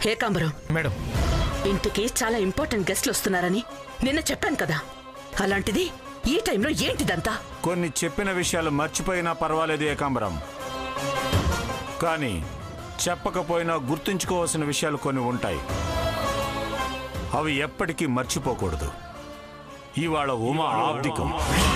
Ekambaram madam ఇంటికి చాలా important గెస్ట్లు వస్తున్నారని నిన్న చెప్పాను కదా అలాంటిది ఈ టైంలో ఏంటిదంతా కొన్ని చెప్పిన విషయాలు మర్చిపోయినా పర్వాలేదు ఏకాంబరం కానీ చెప్పకపోయినా గుర్తుంచుకోవాల్సిన విషయాలు కొన్ని ఉంటాయి అవి ఎప్పటికీ మర్చిపోకూడదు ఇవాళ ఉమా ఆబ్దికం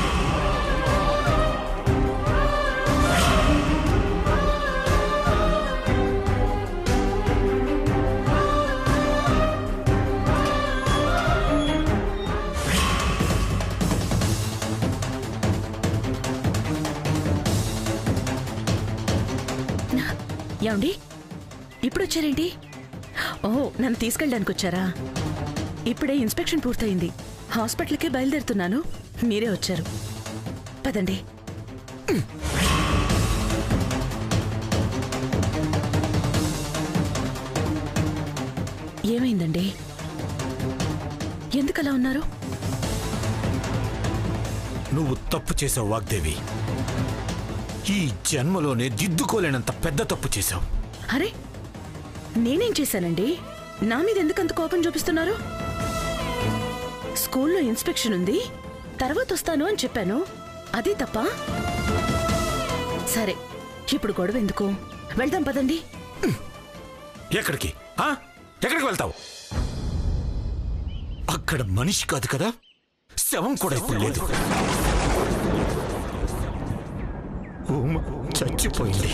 ఏమండి ఇప్పుడు వచ్చారేంటి ఓ నన్ను తీసుకెళ్ళడానికి వచ్చారా ఇప్పుడే ఇన్స్పెక్షన్ పూర్తయింది హాస్పిటల్కే బయలుదేరుతున్నాను మీరే వచ్చారు పదండి ఏమైందండి ఎందుకలా ఉన్నారు నువ్వు తప్పు చేసావు వాగ్దేవి ఈ జన్మలోనే దిద్దుకోలేనంత పెద్ద తప్పు చేశావు అరే నేనేం చేశానండి నా మీద ఎందుకంత కోపం చూపిస్తున్నారు స్కూల్లో ఇన్స్పెక్షన్ ఉంది తర్వాత వస్తాను అని చెప్పాను అది తప్ప సరే ఇప్పుడు గొడవ ఎందుకు వెళ్దాం పదండి ఎక్కడికి ఆ? ఎక్కడికి వెళ్తావు అక్కడ మనిషి కాదు కదా శవం కూడా ఇప్పుడు లేదు ఉమ చచ్చిపోయింది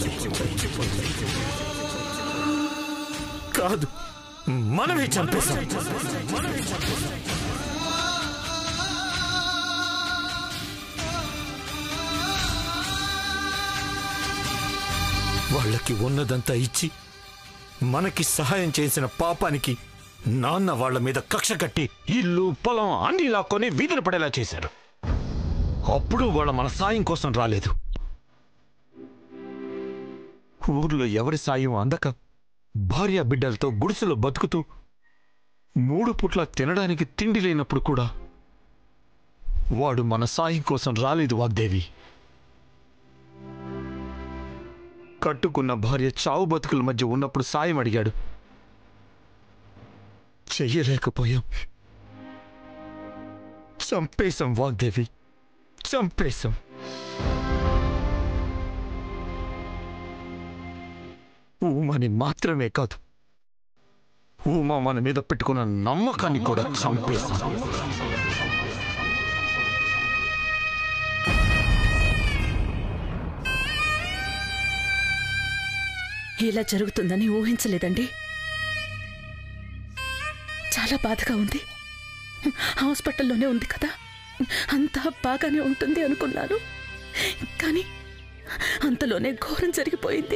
కాదు మనమే చంపేశాం వాళ్ళకి ఉన్నదంతా ఇచ్చి మనకి సహాయం చేసిన పాపానికి నాన్న వాళ్ళ మీద కక్ష కట్టి ఇల్లు పొలం అన్ని లాక్కొని వీధిన పడేలా చేశారు అప్పుడు వాళ్ళ మన సాయం కోసం రాలేదు ఊర్లో ఎవరి సాయం అందక భార్య బిడ్డలతో గుడిసెలో బతుకుతూ మూడు పుట్ల తినడానికి తిండి లేనప్పుడు కూడా వాడు మన సాయం కోసం రాలేదు వాగ్దేవి కట్టుకున్న భార్య చావు బతుకుల మధ్య ఉన్నప్పుడు సాయం అడిగాడు చెయ్యలేకపోయాం చంపేశాం వాగ్దేవి చంపేశాం ఊమని మాత్రమే కాదు ఊమ మన మీద పెట్టుకున్న నమ్మకాన్ని కూడా చంపేశాం ఇలా జరుగుతుందని ఊహించలేదండి చాలా బాధగా ఉంది హాస్పిటల్లోనే ఉంది కదా అంతా బాగానే ఉంటుంది అనుకున్నాను కానీ అంతలోనే ఘోరం జరిగిపోయింది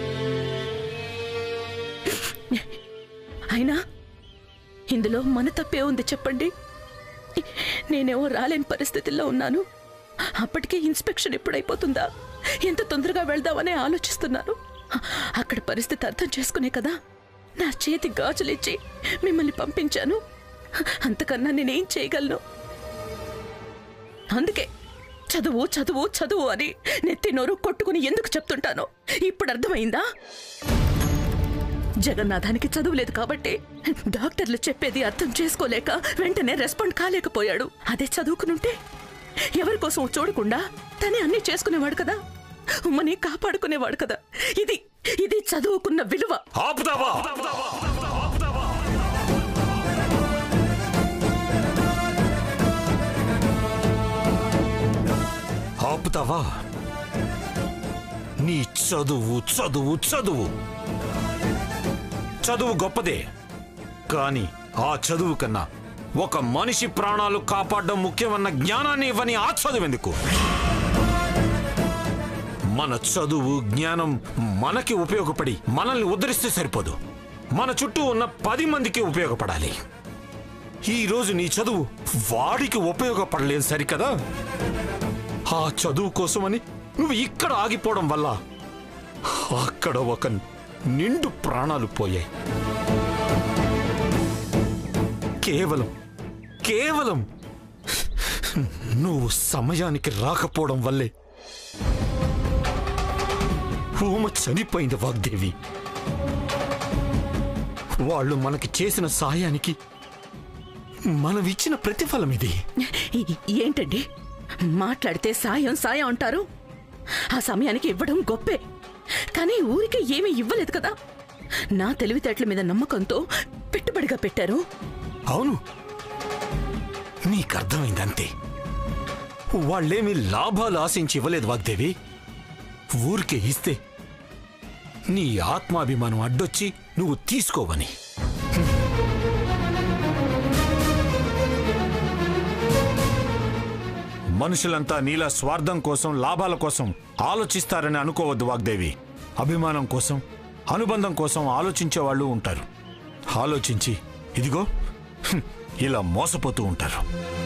అయినా ఇందులో మన తప్పే ఉంది చెప్పండి నేనేమో రాలేని పరిస్థితుల్లో ఉన్నాను అప్పటికే ఇన్స్పెక్షన్ ఎప్పుడైపోతుందా ఎంత తొందరగా వెళ్దామని ఆలోచిస్తున్నాను అక్కడ పరిస్థితి అర్థం చేసుకునే కదా నా చేతి గాజులిచ్చి మిమ్మల్ని పంపించాను అంతకన్నా నేనేం చేయగలను అందుకే చదువు చదువు చదువు అని నెత్తి నోరు కొట్టుకుని ఎందుకు చెప్తుంటాను ఇప్పుడు అర్థమైందా జగన్నాథానికి చదువు లేదు కాబట్టి డాక్టర్లు చెప్పేది అర్థం చేసుకోలేక వెంటనే రెస్పాండ్ కాలేకపోయాడు అదే చదువుకునుంటే ఎవరి కోసం చూడకుండా తనే అన్ని చేసుకునేవాడు కదా ఉమ్మని కాపాడుకునేవాడు కదా ఇది ఇది చదువుకున్న విలువ ఆపుతావా ఆపుతావా నీ చదువు చదువు చదువు చదువు గొప్పదే కానీ ఆ చదువు కన్నా ఒక మనిషి ప్రాణాలు కాపాడడం ముఖ్యమన్న జ్ఞానాన్ని ఇవ్వని ఆ చదువు ఎందుకు మన చదువు జ్ఞానం మనకి ఉపయోగపడి మనల్ని ఉద్ధరిస్తే సరిపోదు మన చుట్టూ ఉన్న పది మందికి ఉపయోగపడాలి ఈ రోజు నీ చదువు వాడికి ఉపయోగపడలేదు సరికదా ఆ చదువు కోసమని నువ్వు ఇక్కడ ఆగిపోవడం వల్ల అక్కడ ఒక నిండు ప్రాణాలు పోయాయి కేవలం కేవలం నువ్వు సమయానికి రాకపోవడం వల్లే హోమ చనిపోయింది వాగ్దేవి వాళ్ళు మనకి చేసిన సాయానికి మనం ఇచ్చిన ప్రతిఫలం ఇది ఈ- ఏంటండి మాట్లాడితే సాయం సాయం అంటారు ఆ సమయానికి ఇవ్వడం గొప్పే కానీ ఊరికి ఏమీ ఇవ్వలేదు కదా నా తెలివితేటల మీద నమ్మకంతో పెట్టుబడిగా పెట్టారు అవును నీకు అర్థమైంది అంతే వాళ్ళేమి లాభాలు ఆశించి ఇవ్వలేదు వాగ్దేవి ఊరికే ఇస్తే నీ ఆత్మాభిమానం అడ్డొచ్చి నువ్వు తీసుకోవని మనుషులంతా నీలా స్వార్థం కోసం లాభాల కోసం ఆలోచిస్తారని అనుకోవద్దు వాగ్దేవి అభిమానం కోసం అనుబంధం కోసం ఆలోచించే వాళ్ళు ఉంటారు ఆలోచించి ఇదిగో హ్మ్, ఇలా మోసపోతూ ఉంటారు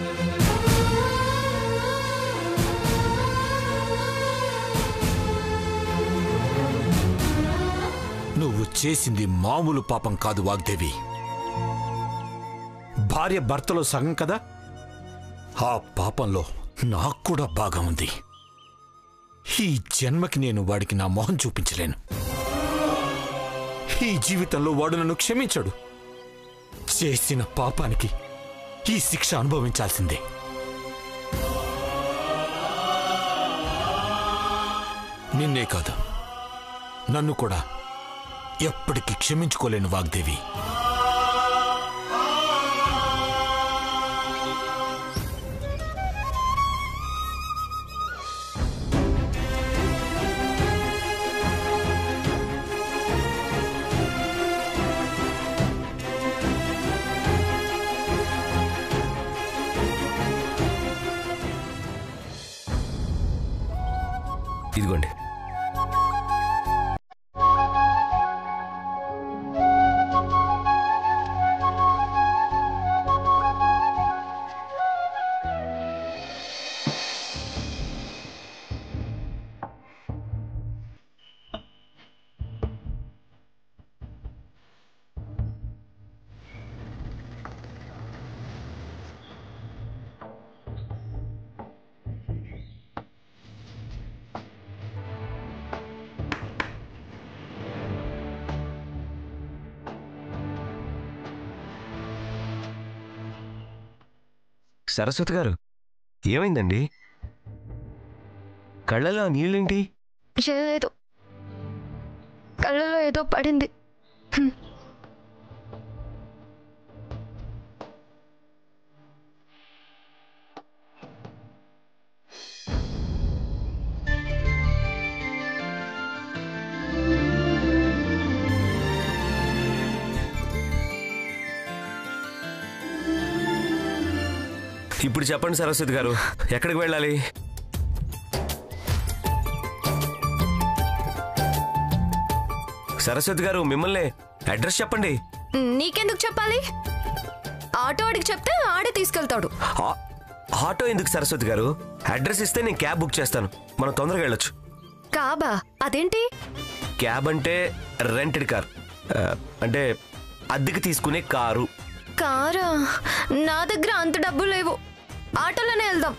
నువ్వు చేసింది మామూలు పాపం కాదు వాగ్దేవి భార్య భర్తలో సగం కదా ఆ పాపంలో నాకు కూడా బాగా ఉంది ఈ జన్మకి నేను వాడికి నా మొహం చూపించలేను ఈ జీవితంలో వాడు నన్ను క్షమించడు చేసిన పాపానికి ఈ శిక్ష అనుభవించాల్సిందే నిన్నే కాదు నన్ను కూడా ఎప్పటికీ క్షమించుకోలేను వాగ్దేవి ఇదిగోండి సరస్వతి గారు ఏమైందండి కళ్ళలో ఆ నీళ్ళేంటి చేయలేదు కళ్ళలో ఏదో పడింది హ్మ్. ఇప్పుడు చెప్పండి సరస్వతి గారు ఎక్కడికి వెళ్ళాలి సరస్వతి గారు మిమ్మల్ని అడ్రస్ చెప్పండి నీకెందుకు చెప్పాలి ఆటో వాడికి చెప్తే ఆడే తీసుకెళ్తాడు ఆ- ఆటో ఎందుకు సరస్వతి గారు అడ్రస్ ఇస్తే నేను క్యాబ్ బుక్ చేస్తాను మనం తొందరగా వెళ్ళొచ్చు కాబా అదేంటి క్యాబ్ అంటే రెంటెడ్ కార్ ఆ, అంటే అద్దెకి తీసుకునే కారు కారా నా దగ్గర అంత డబ్బు లేవు ఆటోలోనే వెళ్దాం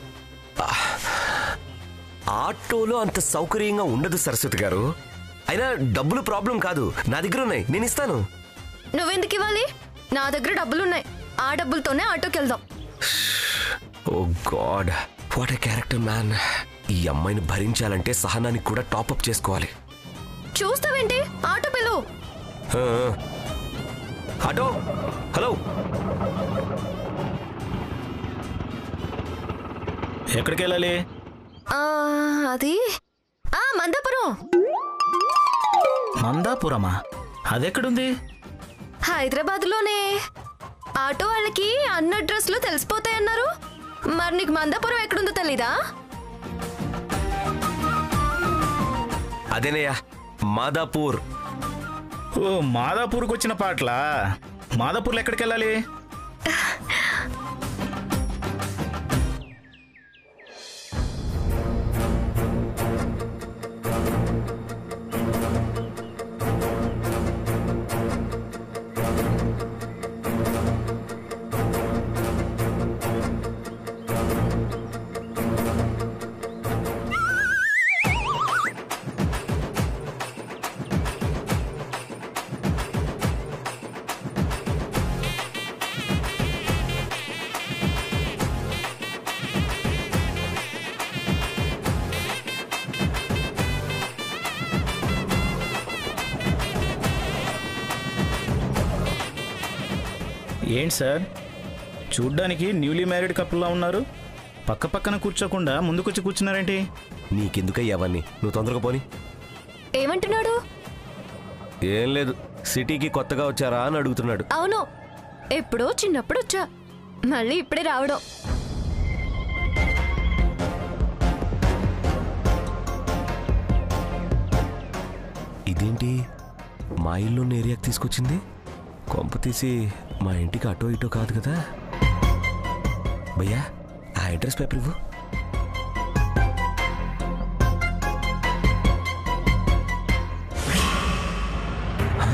ఆటోలో అంత సౌకర్యంగా ఉండదు సరస్వతి గారు అయినా డబ్బులు ప్రాబ్లం కాదు నా దగ్గర ఉన్నాయి నేను ఇస్తాను నువ్వెందుకు ఇవ్వాలి నా దగ్గర డబ్బులున్నాయి ఆ డబ్బులతోనే ఆటోకి వెళ్దాం oh god what a character man ఈ అమ్మాయిని భరించాలంటే సహనానికి కూడా టాప్అప్ చేసుకోవాలి చూస్తావేంటి ఆటో పిలువు ఆ, ఆ. ఆటో హలో ఎక్కడికి వెళ్ళాలి ఆ, అది ఆ మందాపురం మందాపురమా అదెక్కడుంది హైదరాబాద్లోనే ఆటో వాళ్ళకి అన్న అడ్రస్లు తెలిసిపోతాయన్నారు మరి నీకు మందాపురం ఎక్కడుందో తెలీదా అదేనయ్యా మాదాపూర్ ఓ మాదాపూర్కి వచ్చిన పాటల మాదాపూర్లో ఎక్కడికి వెళ్ళాలి ఏంటి సార్ చూడ్డానికి న్యూలీ మ్యారీడ్ కపుల్లా ఉన్నారు పక్క పక్కన కూర్చోకుండా ముందుకొచ్చి కూర్చున్నారేంటి నీకెందుకయ్యా అవన్నీ నువ్వు తొందరగా పోని ఏమంటున్నాడు ఏం లేదు సిటీకి కొత్తగా వచ్చారా అని అడుగుతున్నాడు అవును ఎప్పుడో చిన్నప్పుడు వచ్చా మళ్ళీ ఇప్పుడే రావడం ఇదేంటి మా ఇల్లు ఏరియాకి తీసుకొచ్చింది కొంప తీసి మా ఇంటికి అటో ఇటో కాదు కదా భయ్యా ఆ అడ్రస్ పేపర్ ఇవ్వు హ?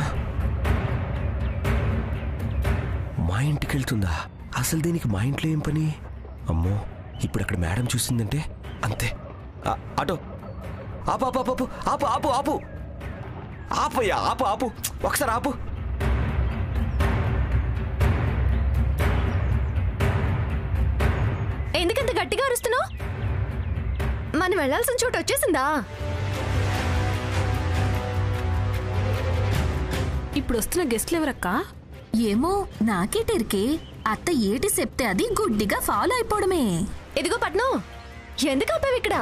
మా ఇంటికి వెళ్తుందా అసలు దీనికి మా ఇంట్లో ఏం పని అమ్మో ఇప్పుడు అక్కడ మేడం చూసిందంటే అంతే ఆ, ఆటో ఆపు ఆపు ఆపు ఆపు ఆపు ఆపు ఆపయ్యా ఆపు ఆపు ఒకసారి ఆపు ఎందుకంత గట్టిగా అరుస్తున్నావు మనం వెళ్ళాల్సిన చోటు వచ్చేసిందా ఇప్పుడు వస్తున్న గెస్ట్లు ఎవరక్కా ఏమో నాకేటెరికే అత్త ఏటి చెప్తే అది గుడ్డిగా ఫాలో అయిపోవడమే ఇదిగో పట్నం ఎందుకు ఆపావు ఇక్కడ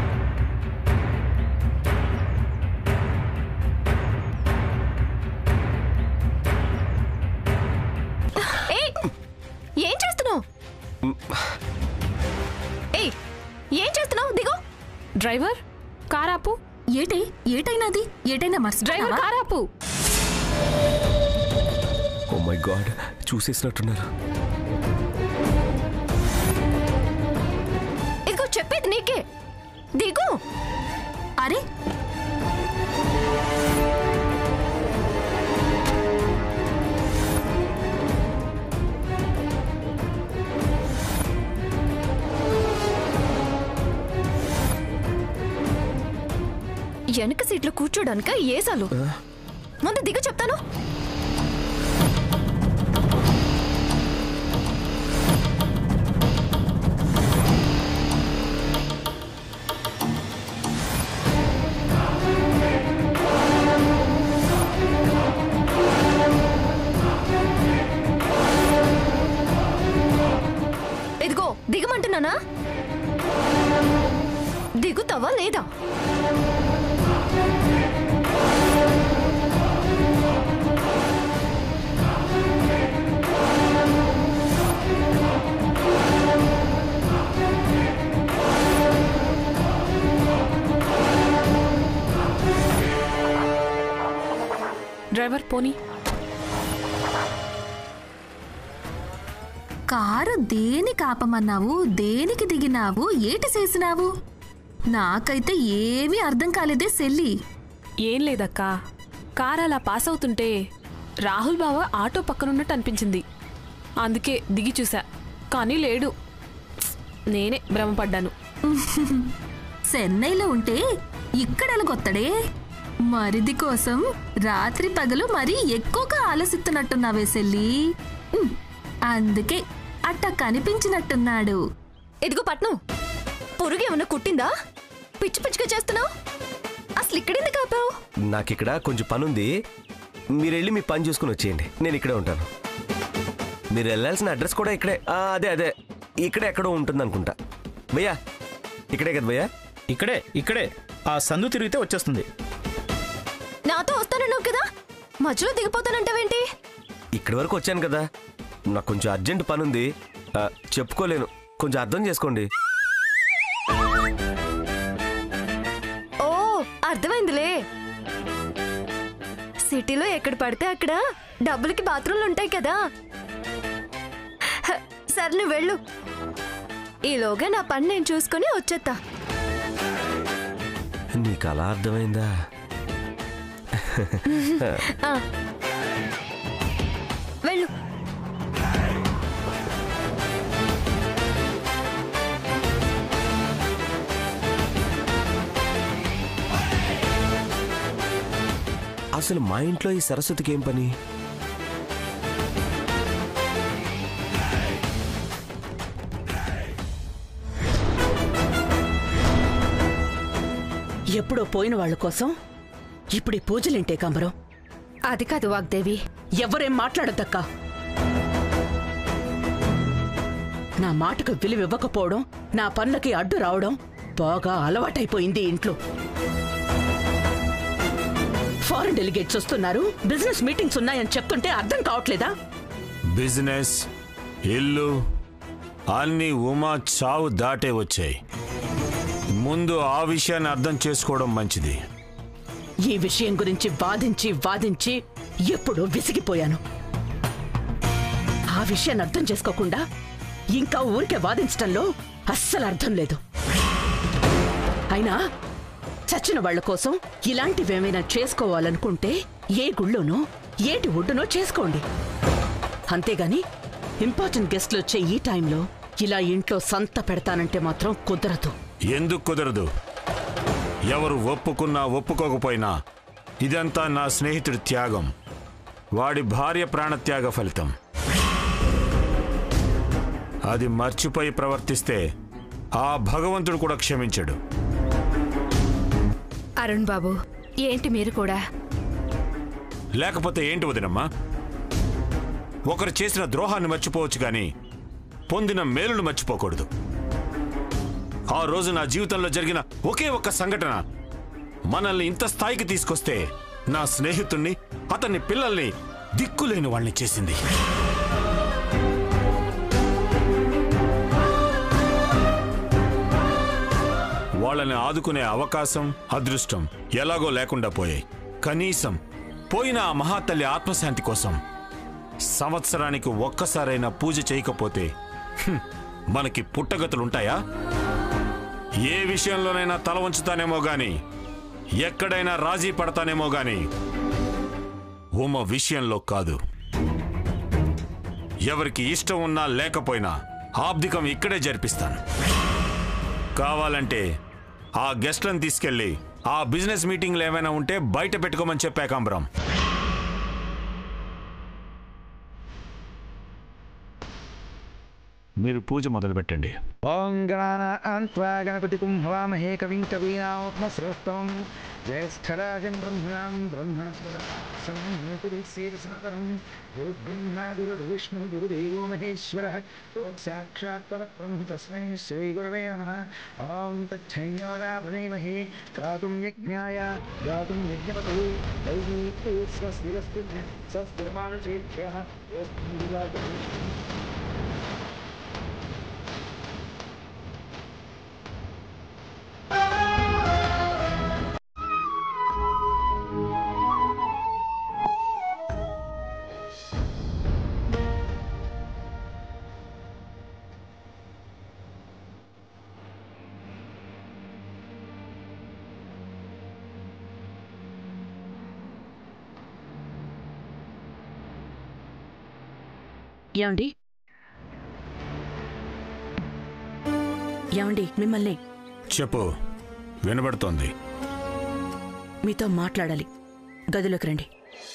ఏయ్, ఏం చేస్తున్నావు ఏయ్ ఏం చేస్తున్నావు దిగు డ్రైవర్ కారాపు ఏటే ఏటైనాది ఏటైనా డ్రైవర్ మర్చిపోయావా కారాపు ఓ మై గాడ్ చూసేసినట్టున్నారు ఇదిగో చెప్పేది నీకే దిగు అరే వెనక సీట్లో కూర్చోడానిక ఏసాలు ముందు దిగు చెప్తాను ఇదిగో దిగమంటున్నానా దిగుతావా లేదా డ్రైవర్ పోనీ కారు దేనికి ఆపమన్నావు దేనికి దిగినావు ఏటి చేసినావు నాకైతే ఏమీ అర్థం కాలేదే సెల్లి ఏం లేదక్కా కార్ అలా పాస్ అవుతుంటే రాహుల్ బావ ఆటో పక్కనున్నట్టు అనిపించింది అందుకే దిగి చూసా కానీ లేడు నేనే భ్రమపడ్డాను చెన్నైలో ఉంటే ఇక్కడెలగొత్తడే మరిది కోసం రాత్రి పగలు మరీ ఎక్కువగా ఆలోచిస్తున్నట్టున్నావే సెల్లి ఉమ్, అందుకే అట్ట కనిపించినట్టున్నాడు ఇదిగో పట్నం పురుగు ఏమన్నా కుట్టిందా పిచ్చి పిచ్చిగా చేస్తున్నావు అసలు ఇక్కడెందుకు ఆపావు నాకు ఇక్కడ కొంచెం పని ఉంది మీరు వెళ్ళి మీ పని చూసుకుని వచ్చేయండి నేను ఇక్కడే ఉంటాను మీరు వెళ్ళాల్సిన అడ్రస్ కూడా ఇక్కడే ఆ, అదే అదే ఇక్కడే ఎక్కడో ఉంటుంది అనుకుంటా భయ్యా ఇక్కడే కదా భయ్యా ఇక్కడే ఇక్కడే ఆ సందు తిరిగితే వచ్చేస్తుంది నాతో వస్తానన్నావు కదా మధ్యలో దిగిపోతానంటావేంటి ఇక్కడి వరకు వచ్చాను కదా నాకు కొంచెం అర్జెంట్ పని ఉంది ఆ, చెప్పుకోలేను కొంచెం అర్థం చేసుకోండి ఓ అర్థమైందిలే సిటీలో ఎక్కడ పడితే అక్కడ డబ్బులకి బాత్రూమ్లు ఉంటాయి కదా హ, సరే నువ్వు వెళ్ళు ఈలోగా నా పని నేను చూసుకొని వచ్చేస్తా నీకు అలా అర్థమైందా ఆ. వెళ్ళు అసలు మా ఇంట్లో ఈ సరస్వతికి ఏం పని ఎప్పుడో పోయిన వాళ్ళ కోసం ఇప్పుడు ఈ పూజలేంటే కంబరం అది కాదు వాగ్దేవి ఎవరేం మాట్లాడద్దక్కా నా మాటకు విలువ ఇవ్వకపోవడం నా పనులకి అడ్డు రావడం బాగా అలవాటైపోయింది ఈ ఇంట్లో ఫారెన్ డెలిగేట్స్ వస్తున్నారు బిజినెస్ మీటింగ్స్ ఉన్నాయని చెప్తుంటే అర్థం కావట్లేదా బిజినెస్ ఇల్లు అన్ని ఉమా చావు దాటే వచ్చాయి ముందు ఆ విషయాన్ని అర్థం చేసుకోవడం మంచిది ఈ విషయం గురించి వాదించి వాదించి ఎప్పుడో విసిగిపోయాను ఆ విషయాన్ని అర్థం చేసుకోకుండా ఇంకా ఊరికే వాదించటంలో అస్సలు అర్థం లేదు అయినా చచ్చిన వాళ్ళ కోసం ఇలాంటివేమైనా చేసుకోవాలనుకుంటే ఏ గుళ్ళోనో ఏటి ఒడ్డునో చేసుకోండి అంతేగాని ఇంపార్టెంట్ గెస్ట్లు వచ్చే ఈ టైంలో ఇలా ఇంట్లో సంత పెడతానంటే మాత్రం కుదరదు ఎందుకు కుదరదు ఎవరు ఒప్పుకున్నా ఒప్పుకోకపోయినా ఇదంతా నా స్నేహితుడి త్యాగం వాడి భార్య ప్రాణత్యాగ ఫలితం అది మర్చిపోయి ప్రవర్తిస్తే ఆ భగవంతుడు కూడా క్షమించడు అరుణ్ బాబు ఏంటి మీరు కూడా లేకపోతే ఏంటి వదినమ్మా ఒకరు చేసిన ద్రోహాన్ని మర్చిపోవచ్చు కానీ పొందిన మేలును మర్చిపోకూడదు ఆ రోజు నా జీవితంలో జరిగిన ఒకే ఒక్క సంఘటన మనల్ని ఇంత స్థాయికి తీసుకొస్తే నా స్నేహితుణ్ణి అతన్ని పిల్లల్ని దిక్కులేని వాళ్ళని చేసింది వాళ్ళని ఆదుకునే అవకాశం అదృష్టం ఎలాగో లేకుండా పోయాయి కనీసం పోయిన ఆ మహాతల్లి ఆత్మశాంతి కోసం సంవత్సరానికి ఒక్కసారైనా పూజ చేయకపోతే హ్మ్, మనకి పుట్టగతులుంటాయా ఏ విషయంలోనైనా తల వంచుతానేమో గాని ఎక్కడైనా రాజీ పడతానేమో గాని ఉమ విషయంలో కాదు ఎవరికి ఇష్టం ఉన్నా లేకపోయినా ఆబ్దికం ఇక్కడే జరిపిస్తాను కావాలంటే ఆ గెస్ట్లను తీసుకెళ్ళి ఆ బిజినెస్ మీటింగ్లు ఏమైనా ఉంటే బయట పెట్టుకోమని చెప్పా కాంబ్రం మీరు పూజ మొదలు పెట్టండి ఓం గణాన అంత్వా గణపతి కుంభవామహే కవిం కవీనాత్మశ్రేష్టం జ్యేష్ఠరాజం బ్రహ్మణాం బ్రహ్మణస్పదం విష్ణు గురుదేవో మహేశ్వర సాక్షాత్ పరబ్రహ్మ తస్మై శ్రీ గురవే నమః ఓం తచ్చైయోరాధీమహే గాతుం యజ్ఞాయ గాతుం యజ్ఞపతు దైవీ స్వస్తిరస్తు స్వస్తిర్మానుషేభ్యः ఏమండి ఏమండి మిమ్మల్ని చెప్పు వినబడుతోంది మీతో మాట్లాడాలి గదిలోకి రండి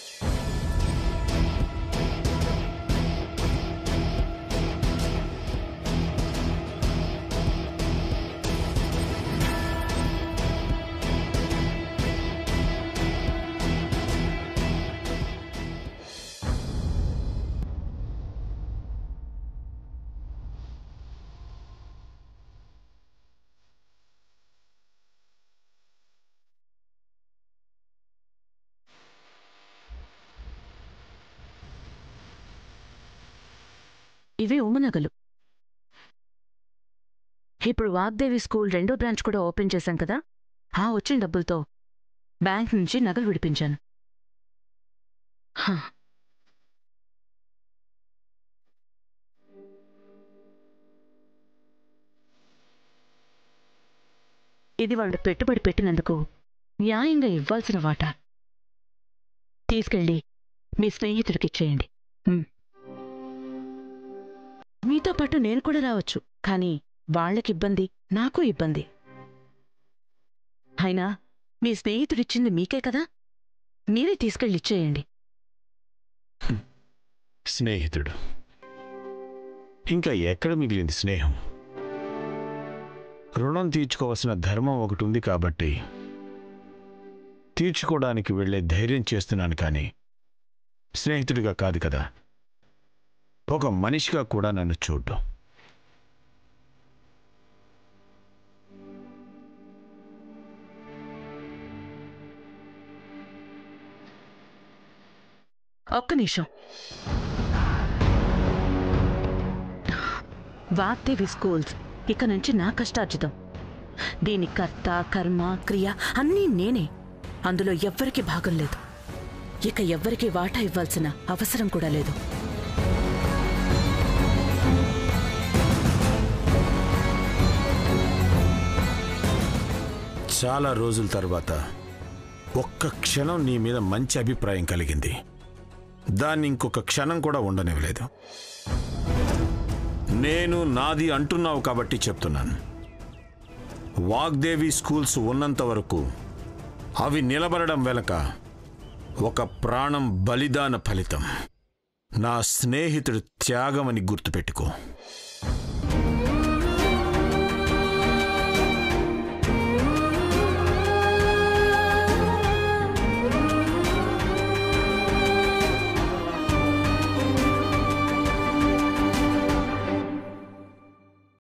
ఇవి ఉమ్మనగలు ఇప్పుడు వాగ్దేవి స్కూల్ రెండో బ్రాంచ్ కూడా ఓపెన్ చేశాం కదా ఆ వచ్చిన డబ్బులతో బ్యాంక్ నుంచి నగలు విడిపించాను హ. ఇది వాళ్ళు పెట్టుబడి పెట్టినందుకు న్యాయంగా ఇవ్వాల్సిన వాటా తీసుకెళ్ళి మీ స్నేహితుడికి ఇచ్చేయండి ఉమ్. మీతో పాటు నేను కూడా రావచ్చు కానీ వాళ్ళకి ఇబ్బంది నాకు ఇబ్బంది అయినా మీ స్నేహితుడిచ్చింది మీకే కదా మీరే తీసుకెళ్ళి ఇచ్చేయండి స్నేహితుడు ఇంకా ఎక్కడ మిగిలింది స్నేహం రుణం తీర్చుకోవాల్సిన ధర్మం ఒకటి ఉంది కాబట్టి తీర్చుకోవడానికి వెళ్ళే ధైర్యం చేస్తున్నాను కానీ స్నేహితుడిగా కాదు కదా ఒక మనిషిగా కూడా నన్ను చూడ్డం ఒక్క నిమిషం వాగ్దేవి స్కూల్స్ ఇక నుంచి నా కష్టార్జితం దీని కర్త కర్మ క్రియ అన్నీ నేనే అందులో ఎవ్వరికి భాగం లేదు ఇక ఎవ్వరికి వాటా ఇవ్వాల్సిన అవసరం కూడా లేదు చాలా రోజుల తర్వాత ఒక్క క్షణం నీ మీద మంచి అభిప్రాయం కలిగింది దాన్ని ఇంకొక క్షణం కూడా ఉండనివ్వలేదు నేను నాది అంటున్నావు కాబట్టి చెప్తున్నాను వాగ్దేవి స్కూల్స్ ఉన్నంత వరకు అవి నిలబడడం వెనక ఒక ప్రాణం బలిదాన ఫలితం నా స్నేహితుడు త్యాగమని గుర్తుపెట్టుకో